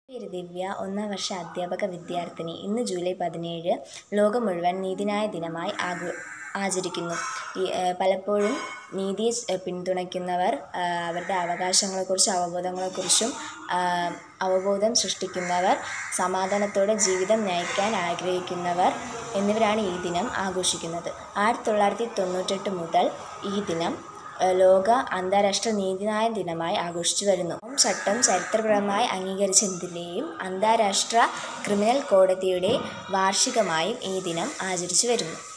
പേര് ദിവ്യ ഒന്നാം വർഷ അധ്യാപക വിദ്യാർത്ഥിനി ഇന്ന് ജൂലൈ പതിനേഴ് ലോകം മുഴുവൻ നീതിന്യായ ദിനമായി ആഘോ ആചരിക്കുന്നു ഈ പലപ്പോഴും നീതിയെ പിന്തുണയ്ക്കുന്നവർ അവരുടെ അവകാശങ്ങളെക്കുറിച്ചും അവബോധങ്ങളെക്കുറിച്ചും അവബോധം സൃഷ്ടിക്കുന്നവർ സമാധാനത്തോടെ ജീവിതം നയിക്കാൻ ആഗ്രഹിക്കുന്നവർ എന്നിവരാണ് ഈ ദിനം ആഘോഷിക്കുന്നത് ആയിരത്തി തൊള്ളായിരത്തി തൊണ്ണൂറ്റെട്ട് മുതൽ ഈ ദിനം ലോക അന്താരാഷ്ട്ര നീതിന്യായ ദിനമായി ആഘോഷിച്ചു വരുന്നു ചട്ടം ചരിത്രപരമായി അംഗീകരിച്ചതിൻ്റെയും അന്താരാഷ്ട്ര ക്രിമിനൽ കോടതിയുടെ വാർഷികമായും ഈ ദിനം ആചരിച്ചു വരുന്നു